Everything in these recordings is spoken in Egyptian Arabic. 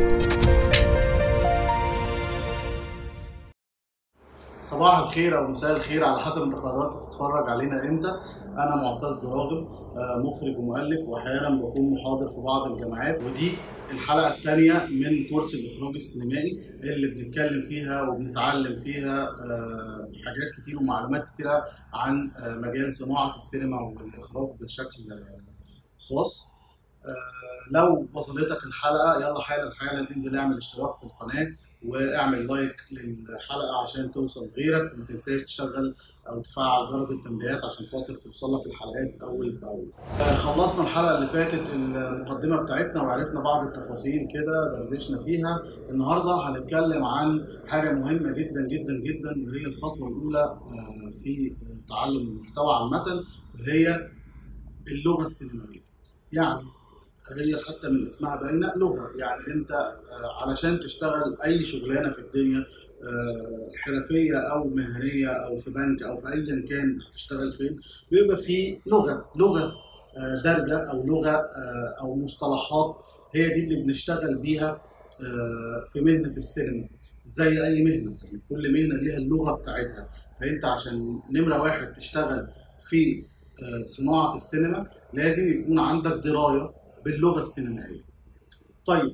صباح الخير او مساء الخير على حسب انت قررت تتفرج علينا امتى انا معتز راغب آه، مخرج ومؤلف واحيانا بكون محاضر في بعض الجامعات ودي الحلقه الثانيه من كورس الاخراج السينمائي اللي بنتكلم فيها وبنتعلم فيها آه، حاجات كتير ومعلومات كتيره عن آه، مجال صناعه السينما والاخراج بشكل آه، خاص آه، لو وصلتك الحلقه يلا حالا حالا انزل اعمل اشتراك في القناه واعمل لايك للحلقه عشان توصل لغيرك وما تنساش تشغل او تفعل جرس التنبيهات عشان خاطر توصل لك الحلقات اول باول. آه، خلصنا الحلقه اللي فاتت المقدمه بتاعتنا وعرفنا بعض التفاصيل كده دردشنا فيها النهارده هنتكلم عن حاجه مهمه جدا جدا جدا وهي الخطوه الاولى آه، في تعلم المحتوى عامه وهي اللغه السينمائيه. يعني هي حتى من اسمها باينه لغه يعني انت آه، علشان تشتغل اي شغلانه في الدنيا آه، حرفيه او مهنيه او في بنك او في ايا كان هتشتغل فين بيبقى في لغه لغه آه، دارجه او لغه آه، او مصطلحات هي دي اللي بنشتغل بيها آه، في مهنه السينما زي اي مهنه يعني كل مهنه ليها اللغه بتاعتها فانت عشان نمره واحد تشتغل في آه، صناعه السينما لازم يكون عندك درايه باللغه السينمائيه. طيب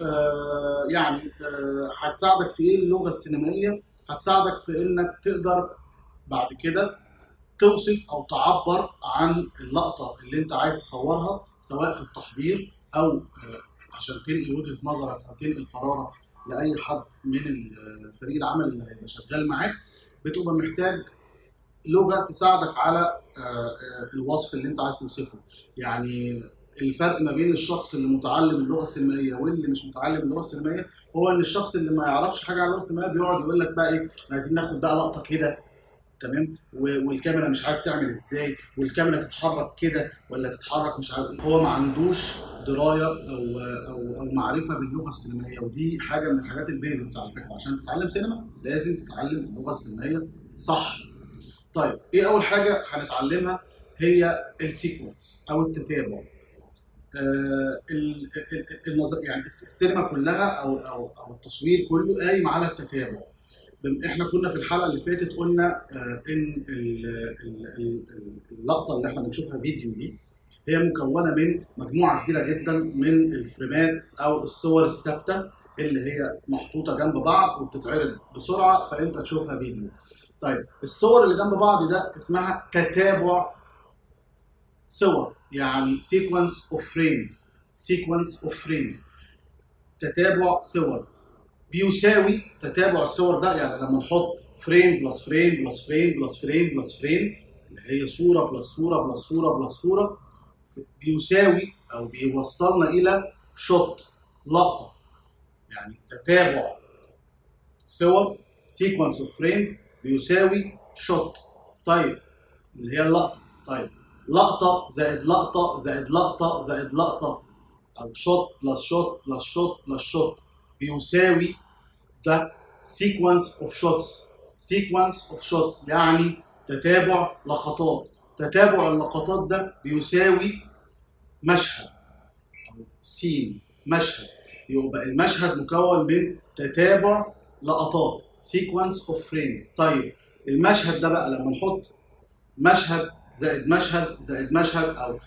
آه يعني آه هتساعدك في ايه اللغه السينمائيه؟ هتساعدك في انك تقدر بعد كده توصف او تعبر عن اللقطه اللي انت عايز تصورها سواء في التحضير او آه عشان تنقل وجهه نظرك او تنقل قرارك لاي حد من فريق العمل اللي هيبقى شغال معاك بتبقى محتاج لغه تساعدك على آه، آه، الوصف اللي انت عايز توصفه يعني الفرق ما بين الشخص اللي متعلم اللغه السينمائيه واللي مش متعلم اللغه السينمائيه هو ان الشخص اللي ما يعرفش حاجه عن اللغه السينمائيه بيقعد يقول لك بقى ايه عايزين ناخد بقى لقطه كده تمام و- والكاميرا مش عارف تعمل ازاي والكاميرا تتحرك كده ولا تتحرك مش عارف إيه. هو ما عندوش درايه او او او معرفه باللغه السينمائيه ودي حاجه من الحاجات البيزكس على فكره عشان تتعلم سينما لازم تتعلم اللغه السينمائيه صح طيب ايه اول حاجه هنتعلمها هي السيكونس او التتابع آه، ال- ال- ال- النظ- يعني الس- السينما كلها او او او التصوير كله قايم على التتابع بم- احنا كنا في الحلقه اللي فاتت قلنا آه، ان ال- ال- ال- ال- اللقطه اللي احنا بنشوفها فيديو دي هي مكونه من مجموعه كبيره جدا من الفريمات او الصور الثابته اللي هي محطوطه جنب بعض وبتتعرض بسرعه فانت تشوفها فيديو. طيب الصور اللي جنب بعض ده اسمها تتابع صور يعني sequence of frames sequence of frames تتابع صور بيساوي تتابع الصور ده يعني لما نحط فريم بلس فريم بلس فريم بلس فريم بلس فريم اللي هي صوره بلس صوره بلس صوره بلس صوره بيساوي او بيوصلنا الى شوت لقطه يعني تتابع صور sequence of frames بيساوي شوت طيب اللي هي اللقطه طيب لقطه زائد لقطه زائد لقطه زائد لقطه او شوت بلس شوت بلس شوت بلس شوت بيساوي ده sequence of shots sequence of shots يعني تتابع لقطات تتابع اللقطات ده بيساوي مشهد او سين مشهد يبقى المشهد مكون من تتابع لقطات sequence of frames طيب المشهد ده بقى لما نحط مشهد زائد مشهد زائد مشهد او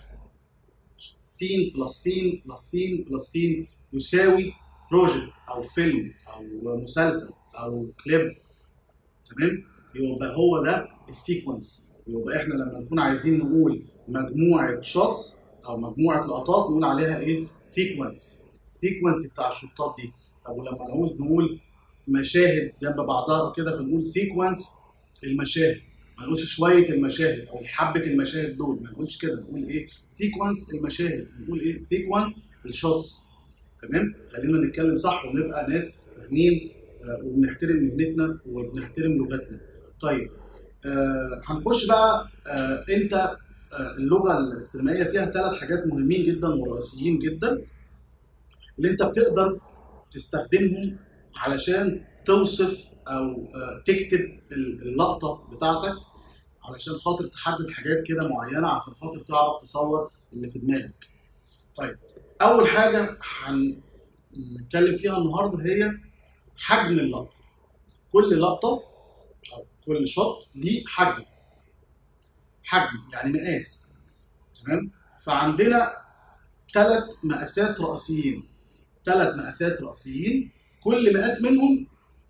سين بلس سين بلس سين بلس سين يساوي بروجكت او فيلم او مسلسل او كليب تمام يبقى هو ده السيكونس يبقى احنا لما نكون عايزين نقول مجموعه شوتس او مجموعه لقطات نقول عليها ايه سيكونس السيكونس بتاع الشوطات دي طب ولما نعوز نقول مشاهد جنب بعضها كده فنقول سيكونس المشاهد ما نقولش شويه المشاهد او حبه المشاهد دول ما نقولش كده نقول ايه سيكونس المشاهد نقول ايه سيكونس الشوتس تمام خلينا نتكلم صح ونبقى ناس فاهمين آه، وبنحترم مهنتنا وبنحترم لغتنا طيب آه هنخش بقى آه انت آه اللغه السينمائيه فيها ثلاث حاجات مهمين جدا ورئيسيين جدا اللي انت بتقدر تستخدمهم علشان توصف او آه تكتب اللقطه بتاعتك علشان خاطر تحدد حاجات كده معينه عشان خاطر تعرف تصور اللي في دماغك. طيب اول حاجه هن نتكلم فيها النهارده هي حجم اللقطه كل لقطه او كل شوت ليه حجم حجم يعني مقاس تمام فعندنا ثلاث مقاسات رئيسيين ثلاث مقاسات رئيسيين كل مقاس منهم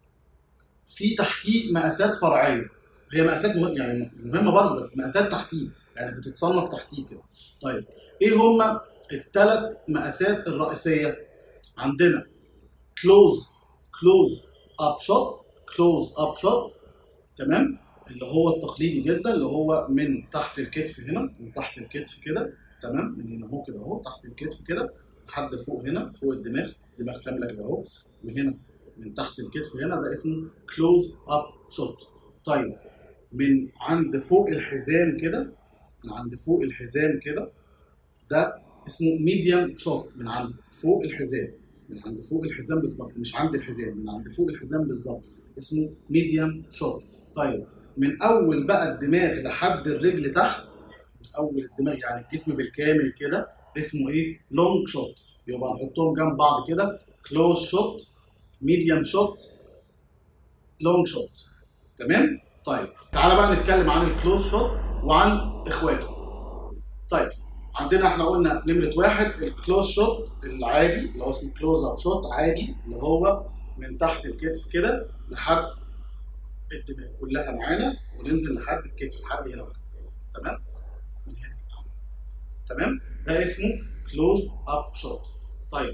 في تحتيه مقاسات فرعيه هي مقاسات مه... يعني مهمه برضه بس مقاسات تحتيه يعني بتتصنف تحتيه كده طيب ايه هما الثلاث مقاسات الرئيسيه عندنا كلوز كلوز اب شوت كلوز اب شوت تمام اللي هو التقليدي جدا اللي هو من تحت الكتف هنا من تحت الكتف كده تمام من هنا اهو كده اهو تحت الكتف كده لحد فوق هنا فوق الدماغ دماغ كامله كده اهو وهنا من تحت الكتف هنا ده اسمه كلوز اب شوت طيب من عند فوق الحزام كده من عند فوق الحزام كده ده اسمه ميديم شوت من عند فوق الحزام من عند فوق الحزام بالظبط مش عند الحزام من عند فوق الحزام بالظبط اسمه ميديم شوت طيب من اول بقى الدماغ لحد الرجل تحت اول الدماغ يعني الجسم بالكامل كده اسمه ايه لونج شوت يبقى نحطهم جنب بعض كده كلوز شوت ميديم شوت لونج شوت تمام طيب تعالى بقى نتكلم عن الكلوز شوت وعن اخواته طيب عندنا احنا قلنا نمره واحد الكلوز شوت العادي اللي هو اسمه كلوز اب شوت عادي اللي هو من تحت الكتف كده لحد الدماغ كلها معانا وننزل لحد الكتف لحد هنا تمام من هنا تمام ده اسمه كلوز اب شوت طيب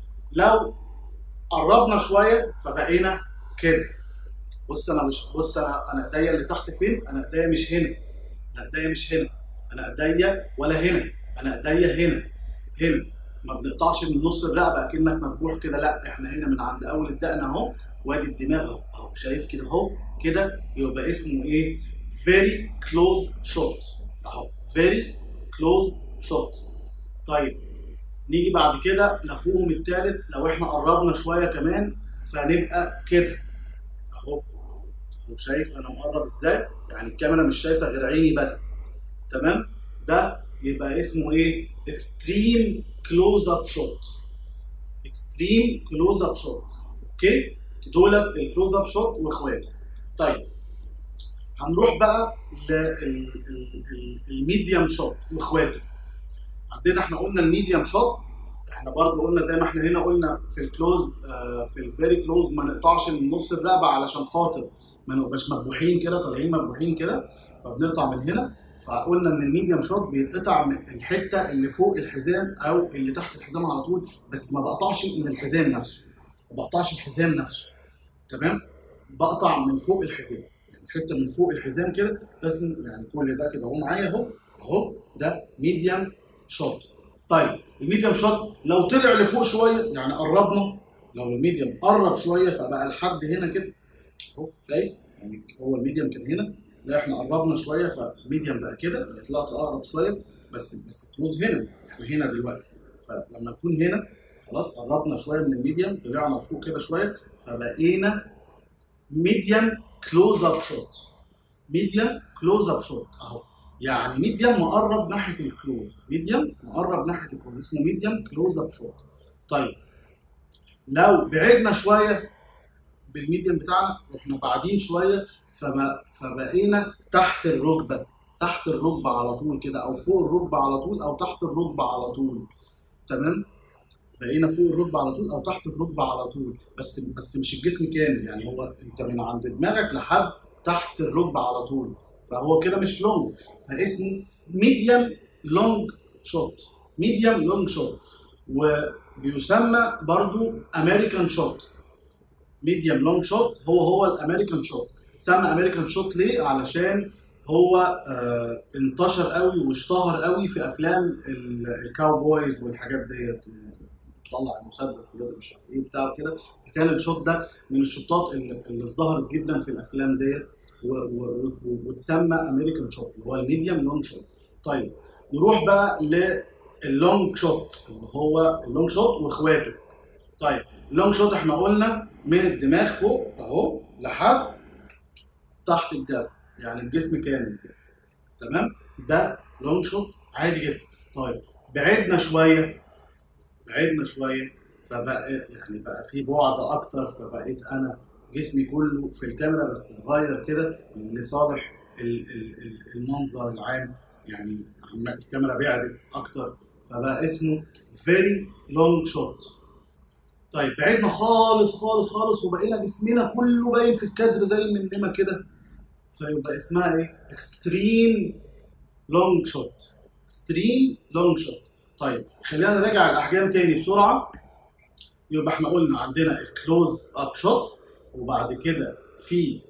لو قربنا شويه فبقينا كده بص انا مش بص انا انا ايديا اللي تحت فين انا ايديا مش هنا انا ايديا مش هنا انا ايديا ولا هنا انا ايديا هنا هنا ما بنقطعش من نص الرقبه اكنك مذبوح كده لا احنا هنا من عند اول الدقن اهو وادي الدماغ اهو اهو شايف كده اهو كده يبقى اسمه ايه فيري كلوز شوت اهو فيري كلوز شوت طيب نيجي بعد كده لاخوهم الثالث لو احنا قربنا شويه كمان فنبقى كده اهو اهو شايف انا مقرب ازاي يعني الكاميرا مش شايفه غير عيني بس تمام ده يبقى اسمه ايه اكستريم كلوز اب شوت اكستريم كلوز اب شوت اوكي دولت الكلوز اب شوت واخواته طيب هنروح بقى للميديم شوت واخواته عندنا احنا قلنا الميديم شوت احنا برضو قلنا زي ما احنا هنا قلنا في الكلوز آه في الفيري كلوز ما نقطعش من نص الرقبه علشان خاطر ما نبقاش مذبوحين كده طالعين مذبوحين كده فبنقطع من هنا فقلنا ان الميديم شوت بيتقطع من الحته اللي فوق الحزام او اللي تحت الحزام على طول بس ما بقطعش من الحزام نفسه ما بقطعش الحزام نفسه تمام بقطع من فوق الحزام يعني حته من فوق الحزام كده لازم يعني كل ده كده اهو معايا اهو اهو ده ميديم شوت طيب الميديم شوت لو طلع لفوق شويه يعني قربنا لو الميديم قرب شويه فبقى لحد هنا كده اهو شايف يعني هو الميديم كان هنا لا احنا قربنا شويه فميديم بقى كده بقى طلعت اقرب شويه بس بس كلوز هنا احنا هنا دلوقتي فلما نكون هنا خلاص قربنا شويه من الميديم طلعنا لفوق كده شويه فبقينا ميديم كلوز اب شوت ميديم كلوز اب شوت اهو يعني ميديم مقرب ناحيه الكلوز ميديم مقرب ناحيه الكلوز اسمه ميديم كلوز اب شوت طيب لو بعدنا شويه بالميديم بتاعنا واحنا بعدين شويه فما فبقينا تحت الركبه تحت الركبه على طول كده او فوق الركبه على طول او تحت الركبه على طول تمام بقينا فوق الركبه على طول او تحت الركبه على طول بس بس مش الجسم كامل يعني هو انت من عند دماغك لحد تحت الركبه على طول فهو كده مش لونج فاسمه ميديم لونج شوت ميديم لونج شوت وبيسمى برضو امريكان شوت ميديم لونج شوت هو هو الامريكان شوت اتسمى امريكان شوت ليه علشان هو آه انتشر قوي واشتهر قوي في افلام الكاوبويز والحاجات ديت طلع المسدس كده مش عارف ايه بتاع كده فكان الشوت ده من الشوطات اللي, اللي ازدهرت جدا في الافلام ديت واتسمى امريكان شوت اللي هو الميديم لونج شوت طيب نروح بقى للونج شوت اللي هو اللونج شوت واخواته طيب اللونج شوت احنا قلنا من الدماغ فوق اهو لحد تحت الجسم يعني الجسم كامل كده تمام ده لونج شوت عادي جدا طيب بعدنا شويه بعدنا شويه فبقى يعني بقى في بعد اكتر فبقيت انا جسمي كله في الكاميرا بس صغير كده لصالح ال- ال- ال- المنظر العام يعني عم- الكاميرا بعدت اكتر فبقى اسمه فيري لونج شوت طيب بعدنا خالص خالص خالص وبقينا جسمنا كله باين في الكادر زي النمنمه كده فيبقى اسمها ايه؟ اكستريم لونج شوت اكستريم لونج شوت طيب خلينا نراجع الاحجام تاني بسرعه يبقى احنا قلنا عندنا الكلوز اب شوت وبعد كده في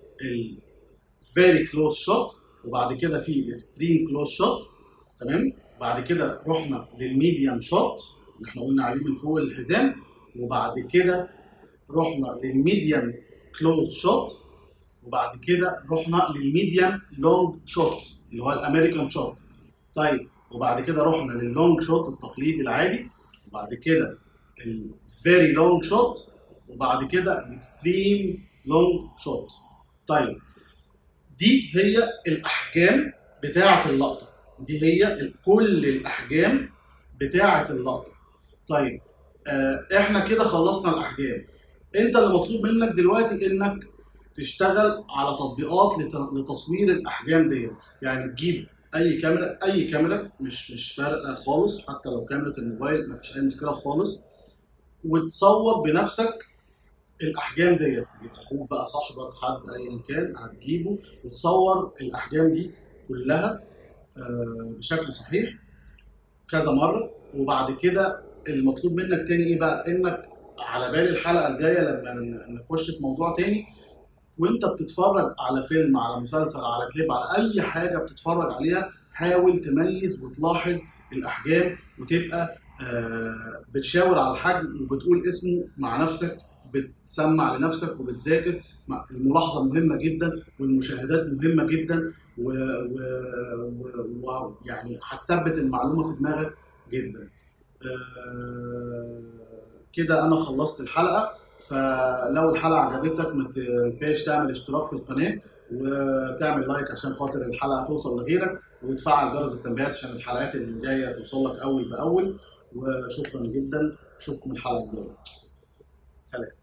الفيري كلوز شوت وبعد كده في الاكستريم كلوز شوت تمام بعد كده رحنا للميديم شوت اللي احنا قلنا عليه من فوق الحزام وبعد كده رحنا للميديم كلوز شوت وبعد كده رحنا للميديم لونج شوت اللي هو الامريكان شوت طيب وبعد كده رحنا لللونج شوت التقليدي العادي وبعد كده الفيري لونج شوت وبعد كده الاكستريم لونج شوت طيب دي هي الاحجام بتاعه اللقطه دي هي ال- كل الاحجام بتاعه اللقطه طيب آه احنا كده خلصنا الاحجام انت اللي مطلوب منك دلوقتي انك تشتغل على تطبيقات لت- لتصوير الاحجام ديت يعني تجيب اي كاميرا اي كاميرا مش مش فارقه خالص حتى لو كاميرا الموبايل ما فيش اي مشكله خالص وتصور بنفسك الاحجام ديت يبقى اخوك بقى صاحبك حد ايا كان هتجيبه وتصور الاحجام دي كلها آه، بشكل صحيح كذا مره وبعد كده المطلوب منك تاني ايه بقى انك على بال الحلقه الجايه لما ن- نخش في موضوع تاني وانت بتتفرج على فيلم على مسلسل على كليب على اي حاجه بتتفرج عليها حاول تميز وتلاحظ الاحجام وتبقى آه، بتشاور على الحجم وبتقول اسمه مع نفسك بتسمع لنفسك وبتذاكر مع- الملاحظه مهمه جدا والمشاهدات مهمه جدا ويعني و... و... يعني هتثبت المعلومه في دماغك جدا آه، كده انا خلصت الحلقه فلو الحلقه عجبتك ما تنساش تعمل اشتراك في القناه وتعمل لايك عشان خاطر الحلقه توصل لغيرك وتفعل جرس التنبيهات عشان الحلقات اللي جايه توصل لك اول باول وشكرا جدا اشوفكم الحلقه الجايه سلام